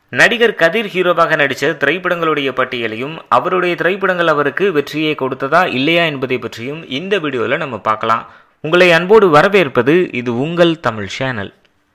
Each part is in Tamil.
நடிகர் கதிர் ஹீரோவாக நடித்த திரைப்படங்களுடைய பட்டியலையும் அவருடைய திரைப்படங்கள் அவருக்கு வெற்றியை கொடுத்ததா இல்லையா என்பதை பற்றியும் இந்த வீடியோவில் நம்ம பார்க்கலாம் உங்களை அன்போடு வரவேற்பது இது உங்கள் தமிழ் சேனல்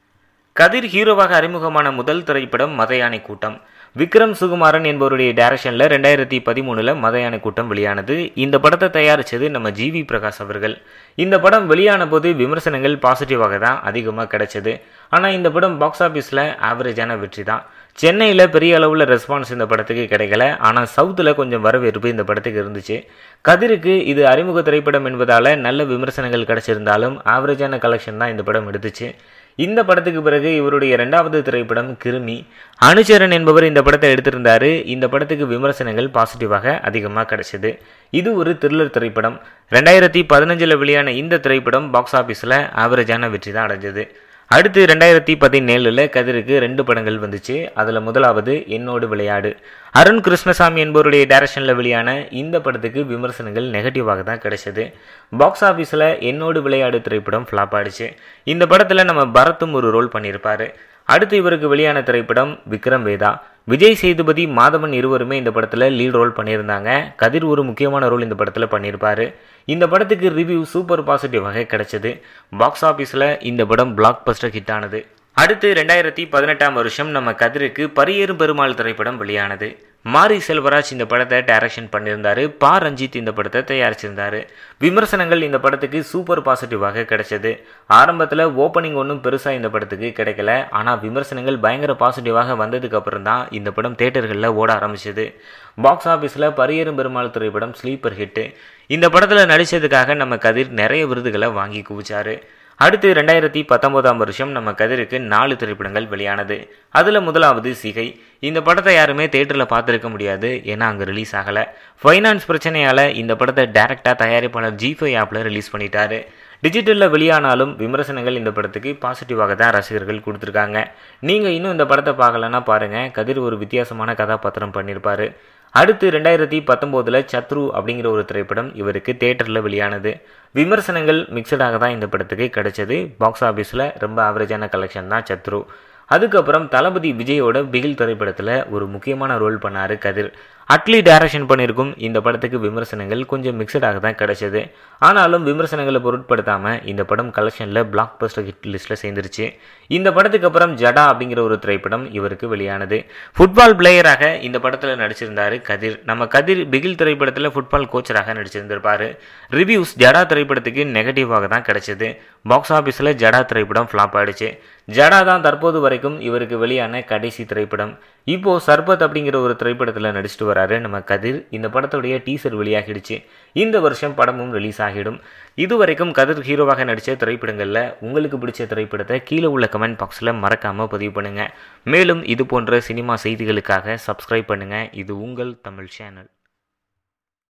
கதிர் ஹீரோவாக அறிமுகமான முதல் திரைப்படம் மதயானை கூட்டம் விக்ரம் சுகுமாரன் என்பவருடைய டைரக்ஷனில் ரெண்டாயிரத்தி பதிமூணில் மதயானை கூட்டம் வெளியானது இந்த படத்தை தயாரித்தது நம்ம ஜிவி பிரகாஷ் அவர்கள் இந்த படம் வெளியான போது விமர்சனங்கள் பாசிட்டிவாக தான் அதிகமாக கிடைச்சது ஆனால் இந்த படம் பாக்ஸ் ஆஃபீஸில் ஆவரேஜான வெற்றி தான் சென்னையில் பெரிய அளவில் ரெஸ்பான்ஸ் இந்த படத்துக்கு கிடைக்கல ஆனால் சவுத்தில் கொஞ்சம் வரவேற்பு இந்த படத்துக்கு இருந்துச்சு கதிருக்கு இது அறிமுக திரைப்படம் என்பதால் நல்ல விமர்சனங்கள் கிடைச்சிருந்தாலும் ஆவரேஜான கலெக்ஷன் தான் இந்த படம் எடுத்துச்சு இந்த படத்துக்கு பிறகு இவருடைய இரண்டாவது திரைப்படம் கிருமி அனுச்சரன் என்பவர் இந்த படத்தை எடுத்திருந்தாரு இந்த படத்துக்கு விமர்சனங்கள் பாசிட்டிவாக அதிகமாக கிடைச்சது இது ஒரு த்ரில்லர் திரைப்படம் ரெண்டாயிரத்தி பதினஞ்சில் வெளியான இந்த திரைப்படம் பாக்ஸ் ஆஃபீஸில் ஆவரேஜான வெற்றி தான் அடைஞ்சது அடுத்து ரெண்டாயிரத்தி பதினேழில் கதிருக்கு ரெண்டு படங்கள் வந்துச்சு அதில் முதலாவது என்னோடு விளையாடு அருண் கிருஷ்ணசாமி என்பவருடைய டைரக்ஷனில் வெளியான இந்த படத்துக்கு விமர்சனங்கள் நெகட்டிவாக தான் கிடைச்சது பாக்ஸ் ஆஃபீஸில் என்னோடு விளையாடு திரைப்படம் ஃப்ளாப் ஆயிடுச்சு இந்த படத்தில் நம்ம பரத்தும் ஒரு ரோல் பண்ணியிருப்பார் அடுத்து இவருக்கு வெளியான திரைப்படம் விக்ரம் வேதா விஜய் சேதுபதி மாதவன் இருவருமே இந்த படத்தில் லீட் ரோல் பண்ணியிருந்தாங்க கதிர் ஒரு முக்கியமான ரோல் இந்த படத்தில் பண்ணியிருப்பார் இந்த படத்துக்கு ரிவ்யூ சூப்பர் பாசிட்டிவாக கிடைச்சது பாக்ஸ் ஆஃபீஸில் இந்த படம் பிளாக் பஸ்டர் ஹிட் ஆனது அடுத்து ரெண்டாயிரத்தி பதினெட்டாம் வருஷம் நம்ம கதிருக்கு பரியேறும் பெருமாள் திரைப்படம் வெளியானது மாரி செல்வராஜ் இந்த படத்தை டைரக்ஷன் பண்ணியிருந்தாரு பா ரஞ்சித் இந்த படத்தை தயாரிச்சிருந்தாரு விமர்சனங்கள் இந்த படத்துக்கு சூப்பர் பாசிட்டிவாக கிடைச்சது ஆரம்பத்தில் ஓப்பனிங் ஒன்றும் பெருசாக இந்த படத்துக்கு கிடைக்கல ஆனால் விமர்சனங்கள் பயங்கர பாசிட்டிவாக வந்ததுக்கு அப்புறம் தான் இந்த படம் தேட்டர்களில் ஓட ஆரம்பிச்சது பாக்ஸ் ஆஃபீஸில் பரியேறும் பெருமாள் திரைப்படம் ஸ்லீப்பர் ஹிட்டு இந்த படத்தில் நடித்ததுக்காக நம்ம கதிர் நிறைய விருதுகளை வாங்கி குவிச்சாரு அடுத்து ரெண்டாயிரத்தி பத்தொம்போதாம் வருஷம் நம்ம கதிருக்கு நாலு திரைப்படங்கள் வெளியானது அதில் முதலாவது சிகை இந்த படத்தை யாருமே தேட்டரில் பார்த்துருக்க முடியாது ஏன்னா அங்கே ரிலீஸ் ஆகலை ஃபைனான்ஸ் பிரச்சனையால் இந்த படத்தை டேரெக்டாக தயாரிப்பாளர் ஜிஃபை ஆப்பில் ரிலீஸ் பண்ணிட்டாரு டிஜிட்டலில் வெளியானாலும் விமர்சனங்கள் இந்த படத்துக்கு பாசிட்டிவாக தான் ரசிகர்கள் கொடுத்துருக்காங்க நீங்கள் இன்னும் இந்த படத்தை பார்க்கலன்னா பாருங்கள் கதிர் ஒரு வித்தியாசமான கதாபாத்திரம் பண்ணியிருப்பார் அடுத்து ரெண்டாயிரத்தி பத்தொம்போதில் சத்ரு அப்படிங்கிற ஒரு திரைப்படம் இவருக்கு தேட்டரில் வெளியானது விமர்சனங்கள் மிக்சடாக தான் இந்த படத்துக்கு கிடைச்சது பாக்ஸ் ஆஃபீஸில் ரொம்ப ஆவரேஜான கலெக்ஷன் தான் சத்ரு அதுக்கப்புறம் தளபதி விஜயோட பிகில் திரைப்படத்தில் ஒரு முக்கியமான ரோல் பண்ணார் கதிர் அட்லி டைரக்ஷன் பண்ணியிருக்கும் இந்த படத்துக்கு விமர்சனங்கள் கொஞ்சம் மிக்சடாக தான் கிடைச்சது ஆனாலும் விமர்சனங்களை பொருட்படுத்தாமல் இந்த படம் கலெக்ஷனில் பிளாக் பஸ்டர் ஹிட் லிஸ்ட்டில் சேர்ந்துருச்சு இந்த படத்துக்கு அப்புறம் ஜடா அப்படிங்கிற ஒரு திரைப்படம் இவருக்கு வெளியானது ஃபுட்பால் பிளேயராக இந்த படத்தில் நடிச்சிருந்தார் கதிர் நம்ம கதிர் பிகில் திரைப்படத்தில் ஃபுட்பால் கோச்சராக நடிச்சிருந்திருப்பார் ரிவ்யூஸ் ஜடா திரைப்படத்துக்கு நெகட்டிவாக தான் கிடைச்சது பாக்ஸ் ஆஃபீஸில் ஜடா திரைப்படம் ஃப்ளாப் ஆயிடுச்சு ஜடா தான் தற்போது வரைக்கும் இவருக்கு வெளியான கடைசி திரைப்படம் இப்போ சர்பத் அப்படிங்கிற ஒரு திரைப்படத்தில் நடிச்சிட்டு வராரு நம்ம கதிர் இந்த படத்துடைய டீசர் வெளியாகிடுச்சு இந்த வருஷம் படமும் ரிலீஸ் ஆகிடும் இதுவரைக்கும் கதிர் ஹீரோவாக நடித்த திரைப்படங்களில் உங்களுக்கு பிடிச்ச திரைப்படத்தை கீழே உள்ள கமெண்ட் பாக்ஸில் மறக்காமல் பதிவு பண்ணுங்கள் மேலும் இது போன்ற சினிமா செய்திகளுக்காக சப்ஸ்கிரைப் பண்ணுங்கள் இது உங்கள் தமிழ் சேனல்